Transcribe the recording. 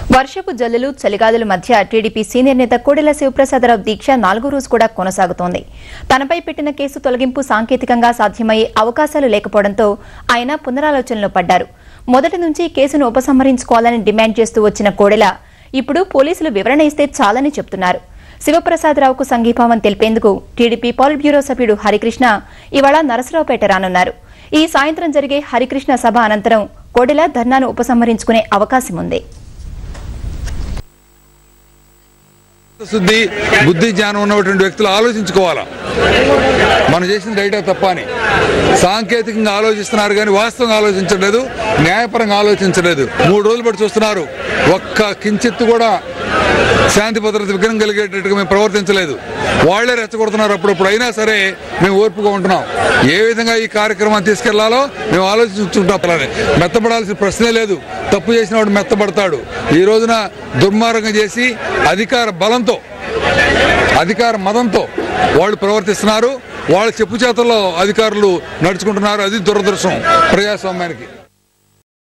వర్షపు జల్లులు చలిగాలుల మధ్య టీడీపీ సీనియర్ నేత కోడెల శివప్రసాదరావు దీక్ష నాలుగో రోజు కూడా కొనసాగుతోంది తనపై పెట్టిన కేసు తొలగింపు సాంకేతికంగా సాధ్యమయ్యే అవకాశాలు లేకపోవడంతో ఆయన పునరాలోచనలో పడ్డారు మొదటి నుంచి కేసును ఉపసంహరించుకోవాలని డిమాండ్ చేస్తూ వచ్చిన కోడెల ఇప్పుడు పోలీసులు వివరణ ఇస్తే చాలని చెప్తున్నారు శివప్రసాదరావుకు సంఘీభావం తెలిపేందుకు టీడీపీ పాలిట్ బ్యూరో సభ్యుడు హరికృష్ణ ఇవాళ నరసరావుపేట రానున్నారు ఈ సాయంత్రం జరిగే హరికృష్ణ సభ అనంతరం కోడెల ధర్నాను ఉపసంహరించుకునే అవకాశం ఉంది శుద్ధి బుద్ధి జ్ఞానం ఉన్నటువంటి వ్యక్తులు ఆలోచించుకోవాలా మనం చేసిన రైటా తప్ప అని సాంకేతికంగా ఆలోచిస్తున్నారు కానీ వాస్తవంగా ఆలోచించలేదు న్యాయపరంగా ఆలోచించలేదు మూడు రోజులు బట్టి చూస్తున్నారు ఒక్క కించిత్తు కూడా శాంతి భద్రత విఘ్నం కలిగేటట్టుగా మేము ప్రవర్తించలేదు వాళ్లే రెచ్చగొడుతున్నారు అప్పుడప్పుడు అయినా సరే మేము ఓర్పుగా ఉంటున్నాం ఏ విధంగా ఈ కార్యక్రమాన్ని తీసుకెళ్లాలో మేము ఆలోచించుకుంటాం అలానే మెత్తపడాల్సిన ప్రశ్నే లేదు తప్పు చేసిన వాడు మెత్తబడతాడు ఈ రోజున దుర్మార్గం చేసి అధికార బలంతో అధికార మదంతో వాళ్ళు ప్రవర్తిస్తున్నారు వాళ్ళ చెప్పు చేతల్లో అధికారులు నడుచుకుంటున్నారు అది దురదృష్టం ప్రజాస్వామ్యానికి